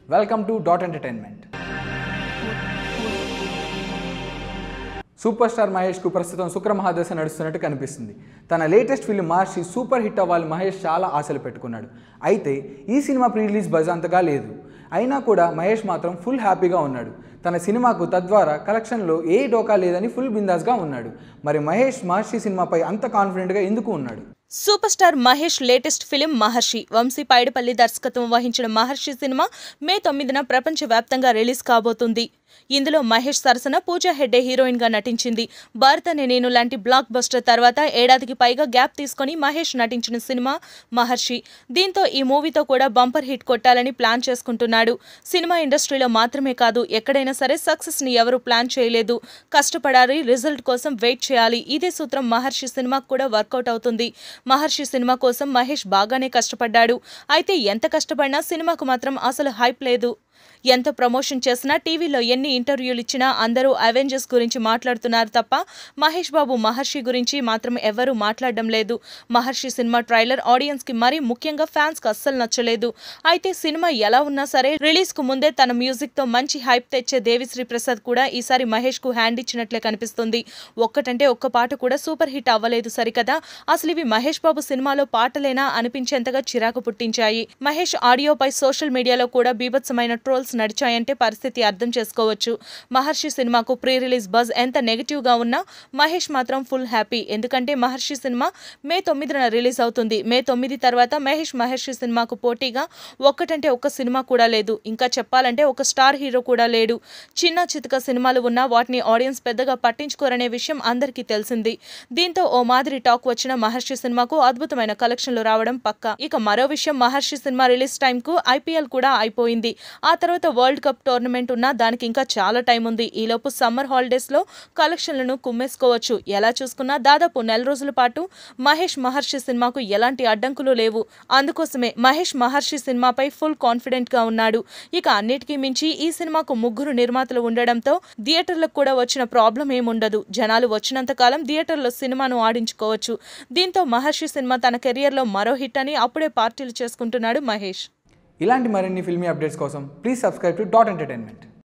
welcome to dot entertainment super star మహేష్కు ప్రస్తుతం శుక్ర మహాదశ నడుస్తున్నట్టు కనిపిస్తుంది తన latest film Maharshi super hit అవ్వాలి మహేష్ చాలా ఆశలు పెట్టుకున్నాడు అయితే ఈ సినిమా ప్రీ రిలీజ్ బజ్ అంతగా లేదు అయినా కూడా మహేష్ మాత్రం ఫుల్ హ్యాపీగా ఉన్నాడు తన సినిమాకు తద్వారా కలెక్షన్లో ఏ డోకా లేదని ఫుల్ బిందాస్గా ఉన్నాడు మరి మహేష్ మహర్షి సినిమాపై అంత కాన్ఫిడెంట్గా ఎందుకు ఉన్నాడు super star Mahesh latest film Maharshi Vamshi Paidipally దర్శకత్వం వహించిన మహర్షి సినిమా మే తొమ్మిదిన ప్రపంచవ్యాప్తంగా రిలీజ్ కాబోతుంది ఇందులో మహేష్ సరసన పూజా హెడ్డే హీరోయిన్ గా నటించింది భారత్ అనే నేను లాంటి బ్లాక్ బస్టర్ తర్వాత ఏడాదికి పైగా గ్యాప్ తీసుకొని మహేష్ నటించిన సినిమా మహర్షి దీంతో ఈ మూవీతో కూడా బంపర్ హిట్ కొట్టాలని ప్లాన్ చేసుకుంటున్నాడు సినిమా ఇండస్ట్రీలో మాత్రమే కాదు ఎక్కడైనా సరే సక్సెస్ ని ఎవరు ప్లాన్ చేయలేదు కష్టపడాలి రిజల్ట్ కోసం వెయిట్ చేయాలి ఇదే సూత్రం మహర్షి సినిమాకు కూడా వర్కౌట్ అవుతుంది మహర్షి సినిమా కోసం మహేష్ బాగానే కష్టపడ్డాడు అయితే ఎంత కష్టపడినా సినిమాకు మాత్రం అసలు హైప్ లేదు ఎంత ప్రమోషన్ చేసినా టీవీలో ఎన్ని ఇంటర్వ్యూలు ఇచ్చినా అందరూ అవెంజర్స్ గురించి మాట్లాడుతున్నారు తప్ప మహేష్ బాబు మహర్షి గురించి మాత్రం ఎవరూ మాట్లాడడం లేదు మహర్షి సినిమా ట్రైలర్ ఆడియన్స్ కి మరీ ముఖ్యంగా ఫ్యాన్స్ కి అస్సలు నచ్చలేదు అయితే సినిమా ఎలా ఉన్నా సరే రిలీజ్ కు ముందే తన మ్యూజిక్ తో మంచి హైప్ తెచ్చే దేవిశ్రీ ప్రసాద్ కూడా ఈసారి మహేష్ కు హ్యాండ్ ఇచ్చినట్లే కనిపిస్తుంది ఒక్కటంటే ఒక్క పాట కూడా సూపర్ హిట్ అవ్వలేదు సరికదా అసలు ఇవి మహేష్ బాబు సినిమాలో పాటలేనా అనిపించేంతగా చిరాకు పుట్టించాయి మహేష్ ఆడియోపై సోషల్ మీడియాలో కూడా బీభత్సమైన ట్రోల్స్ నడిచాయంటే పరిస్థితి అర్థం చేసుకోవచ్చు మహర్షి సినిమాకు ప్రీ రిలీజ్ బజ్ ఎంత నెగిటివ్ గా ఉన్నా మహేష్ మాత్రం ఫుల్ హ్యాపీ ఎందుకంటే మహర్షి సినిమా మే తొమ్మిదిన రిలీజ్ అవుతుంది మే తొమ్మిది తర్వాత మహేష్ మహర్షి సినిమాకు పోటీగా ఒక్కటంటే ఒక్క సినిమా కూడా లేదు ఇంకా చెప్పాలంటే ఒక స్టార్ హీరో కూడా లేడు చిన్న చితక సినిమాలు ఉన్నా వాటిని ఆడియన్స్ పెద్దగా పట్టించుకోరనే విషయం అందరికీ తెలిసింది దీంతో ఓ మాదిరి టాక్ వచ్చిన మహర్షి సినిమాకు అద్భుతమైన కలెక్షన్లు రావడం పక్కా ఇక మరో విషయం మహర్షి సినిమా రిలీజ్ టైం కు ఐపీఎల్ కూడా అయిపోయింది ఆ తర్వాత వరల్డ్ కప్ టోర్నమెంట్ ఉన్నా దానికి ఇంకా చాలా టైం ఉంది ఈలోపు సమ్మర్ హాలిడేస్ లో కలెక్షన్లను కుమ్మేసుకోవచ్చు ఎలా చూసుకున్నా దాదాపు నెల రోజుల పాటు మహేష్ మహర్షి సినిమాకు ఎలాంటి అడ్డంకులు లేవు అందుకోసమే మహేష్ మహర్షి సినిమాపై ఫుల్ కాన్ఫిడెంట్ గా ఉన్నాడు ఇక అన్నిటికీ మించి ఈ సినిమాకు ముగ్గురు నిర్మాతలు ఉండడంతో థియేటర్లకు కూడా వచ్చిన ప్రాబ్లం ఏముండదు జనాలు వచ్చినంత కాలం థియేటర్లో సినిమాను ఆడించుకోవచ్చు దీంతో మహర్షి సినిమా తన కెరియర్లో మరో హిట్ అని అప్పుడే పార్టీలు చేసుకుంటున్నాడు మహేష్ ఇలాంటి మరిన్ని ఫిల్మీ అప్డేట్స్ కోసం please subscribe to dot entertainment